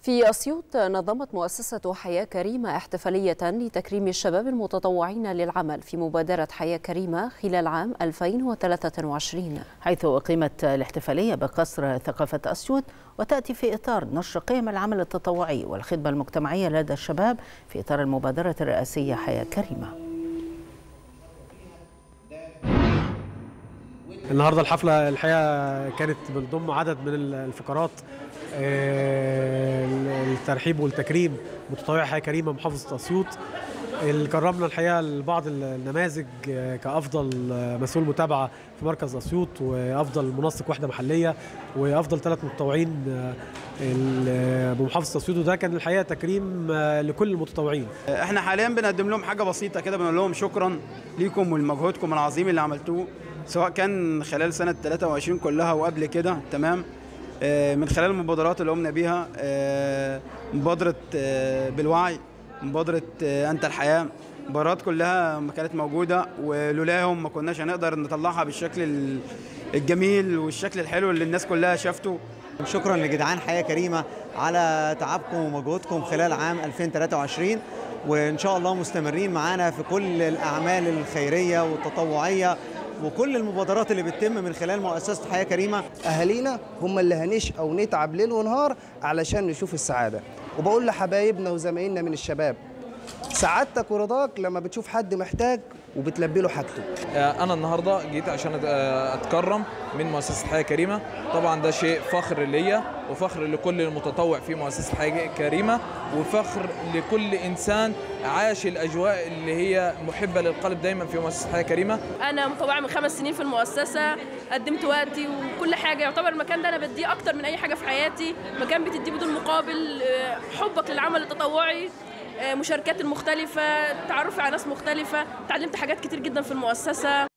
في أسيوط نظمت مؤسسة حياة كريمة احتفالية لتكريم الشباب المتطوعين للعمل في مبادرة حياة كريمة خلال عام 2023 حيث أقيمت الاحتفالية بقصر ثقافة أسيوط وتأتي في إطار نشر قيم العمل التطوعي والخدمة المجتمعية لدى الشباب في إطار المبادرة الرئاسية حياة كريمة النهارده الحفله الحقيقه كانت بتضم عدد من الفقرات الترحيب والتكريم متطوعي حياه كريمه محافظه اسيوط اللي كرمنا الحقيقه لبعض النماذج كافضل مسؤول متابعه في مركز اسيوط وافضل منسق وحده محليه وافضل ثلاث متطوعين بمحافظه اسيوط وده كان الحقيقه تكريم لكل المتطوعين. احنا حاليا بنقدم لهم حاجه بسيطه كده بنقول لهم شكرا ليكم ولمجهودكم العظيم اللي عملتوه سواء كان خلال سنه 23 كلها وقبل كده تمام من خلال المبادرات اللي قمنا بيها مبادره بالوعي مبادره انت الحياه مبادرات كلها ما كانت موجوده ولولاهم ما كناش هنقدر نطلعها بالشكل الجميل والشكل الحلو اللي الناس كلها شافته شكرا لجدعان حياه كريمه على تعبكم ومجهودكم خلال عام 2023 وان شاء الله مستمرين معانا في كل الاعمال الخيريه والتطوعيه وكل المبادرات اللي بتتم من خلال مؤسسه حياه كريمه اهالينا هم اللي هنشقى ونتعب ليل ونهار علشان نشوف السعاده وبقول لحبايبنا وزمايلنا من الشباب سعادتك ورضاك لما بتشوف حد محتاج وبتلبي له حاجته انا النهارده جيت عشان اتكرم من مؤسسه حياه كريمه طبعا ده شيء فخر ليا وفخر لكل المتطوع في مؤسسه حياه كريمه وفخر لكل انسان عاش الاجواء اللي هي محبه للقلب دايما في مؤسسه حياه كريمه انا متطوعه من خمس سنين في المؤسسه قدمت وقتي وكل حاجه يعتبر المكان ده انا بديه اكتر من اي حاجه في حياتي مكان بتديه بدون مقابل حبك للعمل التطوعي مشاركات المختلفة التعرف على ناس مختلفة تعلمت حاجات كتير جدا في المؤسسة